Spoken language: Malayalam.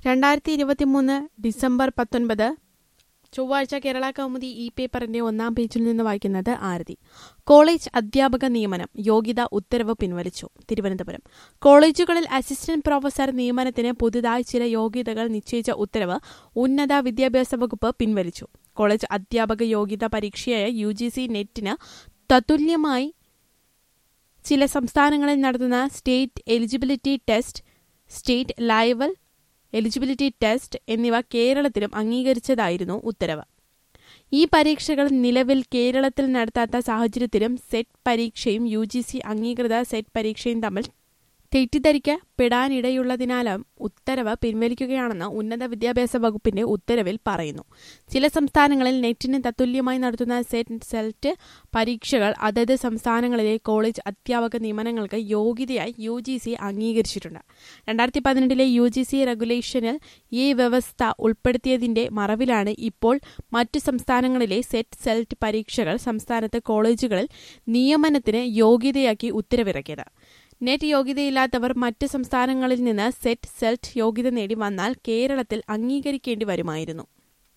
രണ്ടായിരത്തി ഇരുപത്തിമൂന്ന് ഡിസംബർ പത്തൊൻപത് ചൊവ്വാഴ്ച കേരള കൗമുദി ഇ പേപ്പറിന്റെ ഒന്നാം പേജിൽ നിന്ന് വായിക്കുന്നത് ആരതി കോളേജ് അധ്യാപക നിയമനം യോഗ്യത ഉത്തരവ് പിൻവലിച്ചു തിരുവനന്തപുരം കോളേജുകളിൽ അസിസ്റ്റന്റ് പ്രൊഫസർ നിയമനത്തിന് പുതുതായി ചില യോഗ്യതകൾ നിശ്ചയിച്ച ഉത്തരവ് ഉന്നത വിദ്യാഭ്യാസ വകുപ്പ് പിൻവലിച്ചു കോളേജ് അധ്യാപക യോഗ്യതാ പരീക്ഷയായ യു ജി സി നെറ്റിന് തത്തുല്യമായി ചില സംസ്ഥാനങ്ങളിൽ നടത്തുന്ന state eligibility test state level eligibility test എന്നിവ കേരളത്തിലും അംഗീകരിച്ചതായിരുന്നു ഉത്തരവ് ഈ പരീക്ഷകൾ നിലവിൽ കേരളത്തിൽ നടത്താത്ത സാഹചര്യത്തിലും സെറ്റ് പരീക്ഷയും യു ജി സി അംഗീകൃത സെറ്റ് പരീക്ഷയും തമ്മിൽ തെറ്റിദ്ധരിക്കപ്പെടാനിടയുള്ളതിനാലും ഉത്തരവ് പിൻവലിക്കുകയാണെന്ന് ഉന്നത വിദ്യാഭ്യാസ വകുപ്പിന്റെ ഉത്തരവിൽ പറയുന്നു ചില സംസ്ഥാനങ്ങളിൽ നെറ്റിന് തത്തുല്യമായി നടത്തുന്ന സെറ്റ് സെൽറ്റ് പരീക്ഷകൾ അതത് സംസ്ഥാനങ്ങളിലെ കോളേജ് അധ്യാപക നിയമനങ്ങൾക്ക് യോഗ്യതയായി യു ജി സി അംഗീകരിച്ചിട്ടുണ്ട് രണ്ടായിരത്തി പതിനെട്ടിലെ യു ജി സി റെഗുലേഷനിൽ ഈ വ്യവസ്ഥ ഉൾപ്പെടുത്തിയതിന്റെ മറവിലാണ് ഇപ്പോൾ മറ്റു സംസ്ഥാനങ്ങളിലെ സെറ്റ് സെൽറ്റ് പരീക്ഷകൾ സംസ്ഥാനത്ത് കോളേജുകളിൽ നിയമനത്തിന് യോഗ്യതയാക്കി ഉത്തരവിറക്കിയത് നെറ്റ് യോഗ്യതയില്ലാത്തവർ മറ്റ് സംസ്ഥാനങ്ങളിൽ നിന്ന് സെറ്റ് സെൽറ്റ് യോഗ്യത നേടി വന്നാൽ കേരളത്തിൽ അംഗീകരിക്കേണ്ടി വരുമായിരുന്നു